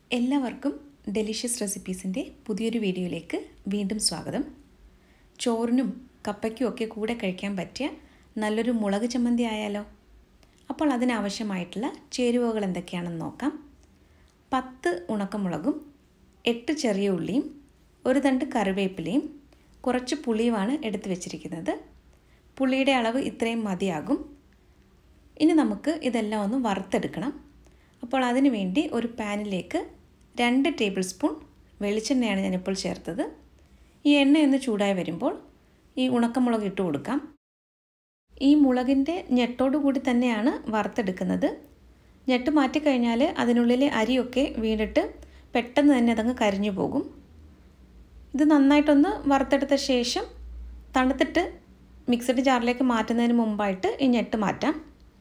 എല്ലാവർക്കും ഡെലിഷ്യസ് റെസിപ്പീസിൻ്റെ പുതിയൊരു വീഡിയോയിലേക്ക് വീണ്ടും സ്വാഗതം ചോറിനും കപ്പയ്ക്കും ഒക്കെ കൂടെ കഴിക്കാൻ പറ്റിയ നല്ലൊരു മുളക് ചമ്മന്തി ആയാലോ അപ്പോൾ അതിനാവശ്യമായിട്ടുള്ള ചേരുവകൾ എന്തൊക്കെയാണെന്ന് നോക്കാം പത്ത് ഉണക്കമുളകും എട്ട് ചെറിയ ഉള്ളിയും ഒരു തണ്ട് കറിവേപ്പിലയും കുറച്ച് പുളിയുമാണ് എടുത്തു വെച്ചിരിക്കുന്നത് പുളിയുടെ അളവ് ഇത്രയും മതിയാകും ഇനി നമുക്ക് ഇതെല്ലാം ഒന്ന് വറുത്തെടുക്കണം അപ്പോൾ അതിനു വേണ്ടി ഒരു പാനിലേക്ക് രണ്ട് ടേബിൾ സ്പൂൺ വെളിച്ചെണ്ണയാണ് ഞാനിപ്പോൾ ചേർത്തത് ഈ എണ്ണ ഒന്ന് ചൂടായി വരുമ്പോൾ ഈ ഉണക്കമുളക് ഇട്ട് കൊടുക്കാം ഈ മുളകിൻ്റെ ഞെട്ടോടു കൂടി തന്നെയാണ് വറുത്തെടുക്കുന്നത് ഞെട്ട് മാറ്റിക്കഴിഞ്ഞാൽ അതിനുള്ളിലെ അരിയൊക്കെ വീണിട്ട് പെട്ടെന്ന് തന്നെ അതങ്ങ് കരിഞ്ഞു പോകും ഇത് നന്നായിട്ടൊന്ന് വറുത്തെടുത്ത ശേഷം തണുത്തിട്ട് മിക്സഡ് ജാറിലേക്ക് മാറ്റുന്നതിന് മുമ്പായിട്ട് ഈ ഞെട്ട് മാറ്റാം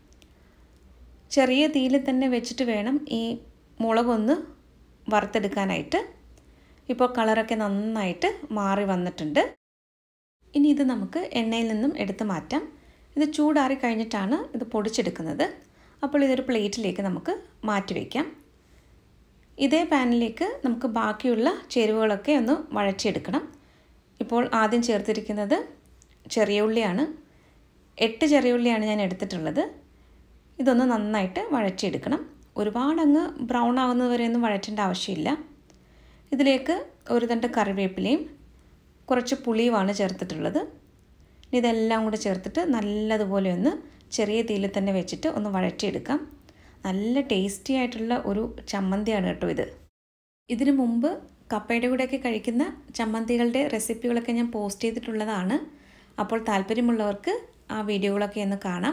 ചെറിയ തീയിൽ തന്നെ വെച്ചിട്ട് വേണം ഈ മുളകൊന്ന് വറുത്തെടുക്കാനായിട്ട് ഇപ്പോൾ കളറൊക്കെ നന്നായിട്ട് മാറി വന്നിട്ടുണ്ട് ഇനി ഇത് നമുക്ക് എണ്ണയിൽ നിന്നും എടുത്ത് മാറ്റാം ഇത് ചൂടാറി കഴിഞ്ഞിട്ടാണ് ഇത് പൊടിച്ചെടുക്കുന്നത് അപ്പോൾ ഇതൊരു പ്ലേറ്റിലേക്ക് നമുക്ക് മാറ്റി വയ്ക്കാം ഇതേ പാനിലേക്ക് നമുക്ക് ബാക്കിയുള്ള ചേരുവകളൊക്കെ ഒന്ന് വഴറ്റിയെടുക്കണം ഇപ്പോൾ ആദ്യം ചേർത്തിരിക്കുന്നത് ചെറിയ ഉള്ളിയാണ് എട്ട് ചെറിയ ഉള്ളിയാണ് ഞാൻ എടുത്തിട്ടുള്ളത് ഇതൊന്ന് നന്നായിട്ട് വഴറ്റിയെടുക്കണം ഒരുപാട് അങ്ങ് ബ്രൗൺ ആകുന്നത് വരെ ഒന്നും വഴറ്റേണ്ട ആവശ്യമില്ല ഇതിലേക്ക് ഒരു തണ്ട് കറിവേപ്പിലയും കുറച്ച് പുളിയുമാണ് ചേർത്തിട്ടുള്ളത് ഇതെല്ലാം കൂടെ ചേർത്തിട്ട് നല്ലതുപോലെ ഒന്ന് ചെറിയ തീയിൽ തന്നെ വെച്ചിട്ട് ഒന്ന് വഴറ്റിയെടുക്കാം നല്ല ടേസ്റ്റി ആയിട്ടുള്ള ഒരു ചമ്മന്തിയാണ് കേട്ടോ ഇത് ഇതിനു മുമ്പ് കപ്പയുടെ കൂടെയൊക്കെ കഴിക്കുന്ന ചമ്മന്തികളുടെ റെസിപ്പികളൊക്കെ ഞാൻ പോസ്റ്റ് ചെയ്തിട്ടുള്ളതാണ് അപ്പോൾ താല്പര്യമുള്ളവർക്ക് ആ വീഡിയോകളൊക്കെ ഒന്ന് കാണാം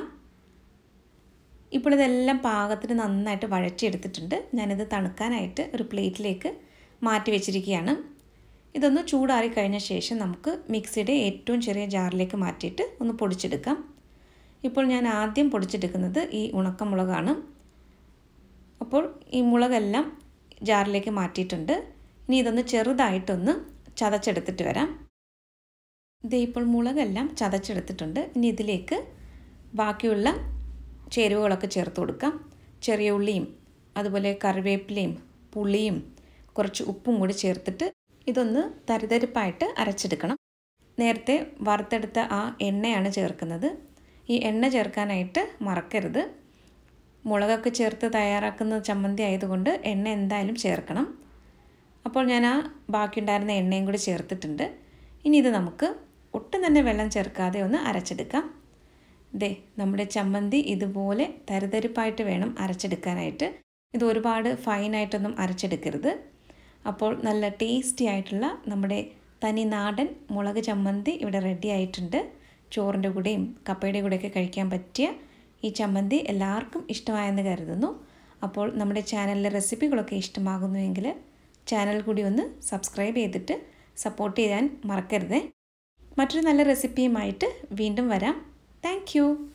ഇപ്പോൾ ഇതെല്ലാം പാകത്തിന് നന്നായിട്ട് വഴറ്റിയെടുത്തിട്ടുണ്ട് ഞാനിത് തണുക്കാനായിട്ട് ഒരു പ്ലേറ്റിലേക്ക് മാറ്റി വെച്ചിരിക്കുകയാണ് ഇതൊന്ന് ചൂടാറി കഴിഞ്ഞ ശേഷം നമുക്ക് മിക്സിയുടെ ഏറ്റവും ചെറിയ ജാറിലേക്ക് മാറ്റിയിട്ട് ഒന്ന് പൊടിച്ചെടുക്കാം ഇപ്പോൾ ഞാൻ ആദ്യം പൊടിച്ചെടുക്കുന്നത് ഈ ഉണക്കമുളകാണ് അപ്പോൾ ഈ മുളകെല്ലാം ജാറിലേക്ക് മാറ്റിയിട്ടുണ്ട് ഇനി ഇതൊന്ന് ചെറുതായിട്ടൊന്ന് ചതച്ചെടുത്തിട്ട് വരാം ഇത് ഇപ്പോൾ മുളകെല്ലാം ചതച്ചെടുത്തിട്ടുണ്ട് ഇനി ഇതിലേക്ക് ബാക്കിയുള്ള ചേരുവകളൊക്കെ ചേർത്ത് കൊടുക്കാം ചെറിയ ഉള്ളിയും അതുപോലെ കറിവേപ്പിലയും പുളിയും കുറച്ച് ഉപ്പും കൂടി ചേർത്തിട്ട് ഇതൊന്ന് തരിതരിപ്പായിട്ട് അരച്ചെടുക്കണം നേരത്തെ വറുത്തെടുത്ത ആ എണ്ണയാണ് ചേർക്കുന്നത് ഈ എണ്ണ ചേർക്കാനായിട്ട് മറക്കരുത് മുളകൊക്കെ ചേർത്ത് തയ്യാറാക്കുന്ന ചമ്മന്തി ആയതുകൊണ്ട് എണ്ണ എന്തായാലും ചേർക്കണം അപ്പോൾ ഞാൻ ആ ബാക്കിയുണ്ടായിരുന്ന എണ്ണയും കൂടി ചേർത്തിട്ടുണ്ട് ഇനി ഇത് നമുക്ക് ഒട്ടും തന്നെ വെള്ളം ചേർക്കാതെ ഒന്ന് അരച്ചെടുക്കാം ദേ നമ്മുടെ ചമ്മന്തി ഇതുപോലെ തരിതരിപ്പായിട്ട് വേണം അരച്ചെടുക്കാനായിട്ട് ഇത് ഒരുപാട് ഫൈനായിട്ടൊന്നും അരച്ചെടുക്കരുത് അപ്പോൾ നല്ല ടേസ്റ്റി ആയിട്ടുള്ള നമ്മുടെ തനി നാടൻ മുളക് ചമ്മന്തി ഇവിടെ റെഡി ആയിട്ടുണ്ട് ചോറിൻ്റെ കൂടെയും കപ്പയുടെ കൂടെയൊക്കെ കഴിക്കാൻ പറ്റിയ ഈ ചമ്മന്തി എല്ലാവർക്കും ഇഷ്ടമായെന്ന് കരുതുന്നു അപ്പോൾ നമ്മുടെ ചാനലിലെ റെസിപ്പികളൊക്കെ ഇഷ്ടമാകുന്നുവെങ്കിൽ ചാനൽ കൂടി ഒന്ന് സബ്സ്ക്രൈബ് ചെയ്തിട്ട് സപ്പോർട്ട് ചെയ്യാൻ മറക്കരുതേ മറ്റൊരു നല്ല റെസിപ്പിയുമായിട്ട് വീണ്ടും വരാം താങ്ക്